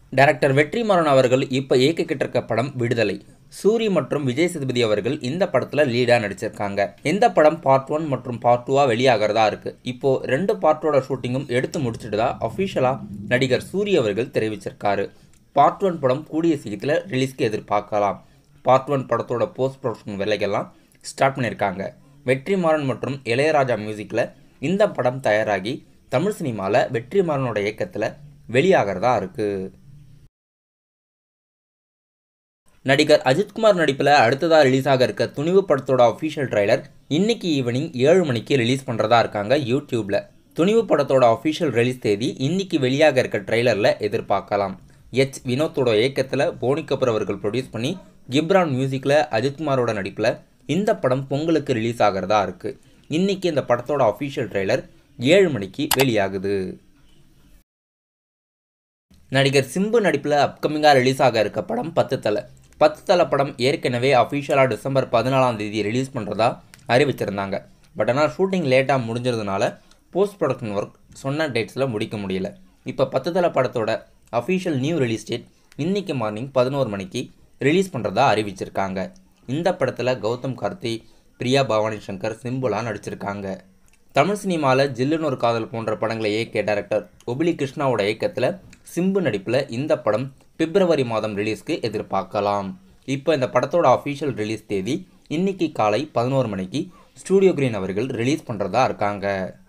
director Vetrimaaran அவர்கள் இப்போ இயக்கிக்கிட்டு இருக்க படம் விடுதலை சூரி மற்றும் விஜய் சேதுபதி அவர்கள் இந்த படத்தில் லீடாக நடிச்சிருக்காங்க இந்த படம் பார்ட் ஒன் மற்றும் பார்ட் டூவாக வெளியாகிறதா இருக்கு இப்போ ரெண்டு பார்ட்டோட ஷூட்டிங்கும் எடுத்து முடிச்சுட்டு தான் அஃபிஷியலாக நடிகர் சூரி அவர்கள் தெரிவிச்சிருக்காரு பார்ட் ஒன் படம் கூடிய சீக்கிரத்தில் ரிலீஸ்க்கு எதிர்பார்க்கலாம் பார்ட் ஒன் படத்தோட போஸ்ட் ப்ரொடக்ஷன் வேலைகள்லாம் ஸ்டார்ட் பண்ணியிருக்காங்க வெற்றிமாறன் மற்றும் இளையராஜா மியூசிக்கில் இந்த படம் தயாராகி தமிழ் சினிமாவில் வெற்றிமாறனோட இயக்கத்தில் வெளியாகிறதா இருக்குது நடிகர் அஜித்குமார் நடிப்பில் அடுத்ததாக ரிலீஸ் ஆக இருக்க துணிவு படத்தோட அஃபிஷியல் ட்ரைலர் இன்னைக்கு ஈவினிங் ஏழு மணிக்கு ரிலீஸ் பண்ணுறதா இருக்காங்க யூடியூப்பில் துணிவு படத்தோட அஃபிஷியல் ரிலீஸ் தேதி இன்னைக்கு வெளியாக இருக்க ட்ரைலரில் எதிர்பார்க்கலாம் எச் வினோத்தோட இயக்கத்தில் போனி கபூர் அவர்கள் ப்ரொடியூஸ் பண்ணி கிப்ரான் மியூசிக்கில் அஜித்குமாரோட நடிப்பில் இந்த படம் பொங்கலுக்கு ரிலீஸ் ஆகிறதா இருக்குது இன்னைக்கு இந்த படத்தோட அஃபிஷியல் ட்ரைலர் ஏழு மணிக்கு வெளியாகுது நடிகர் சிம்பு நடிப்பில் அப்கமிங்காக ரிலீஸ் ஆக இருக்க படம் பத்து தலை பத்து தலை படம் ஏற்கனவே அஃபிஷியலாக டிசம்பர் பதினாலாம் தேதி ரிலீஸ் பண்ணுறதா அறிவிச்சிருந்தாங்க பட் ஆனால் ஷூட்டிங் லேட்டாக முடிஞ்சதுனால போஸ்ட் ப்ரொடக்ஷன் ஒர்க் சொன்ன டேட்ஸில் முடிக்க முடியல இப்போ பத்து தலை படத்தோட அஃபிஷியல் நியூ ரிலீஸ் டேட் இன்னைக்கு மார்னிங் பதினோரு மணிக்கு ரிலீஸ் பண்ணுறதா அறிவிச்சிருக்காங்க இந்த படத்தில் கௌதம் கார்த்தி பிரியா பவானி சங்கர் சிம்புலாம் நடிச்சிருக்காங்க தமிழ் சினிமாவில் ஜில்லுன்னு ஒரு காதல் போன்ற படங்களை இயக்கிய டைரக்டர் ஒபிலி கிருஷ்ணாவோட இயக்கத்தில் சிம்பு நடிப்பில் இந்த படம் பிப்ரவரி மாதம் ரிலீஸ்க்கு எதிர்பார்க்கலாம் இப்போ இந்த படத்தோட அஃபிஷியல் ரிலீஸ் தேதி இன்னைக்கு காலை பதினோரு மணிக்கு ஸ்டூடியோ கிரீன் அவர்கள் ரிலீஸ் பண்ணுறதா இருக்காங்க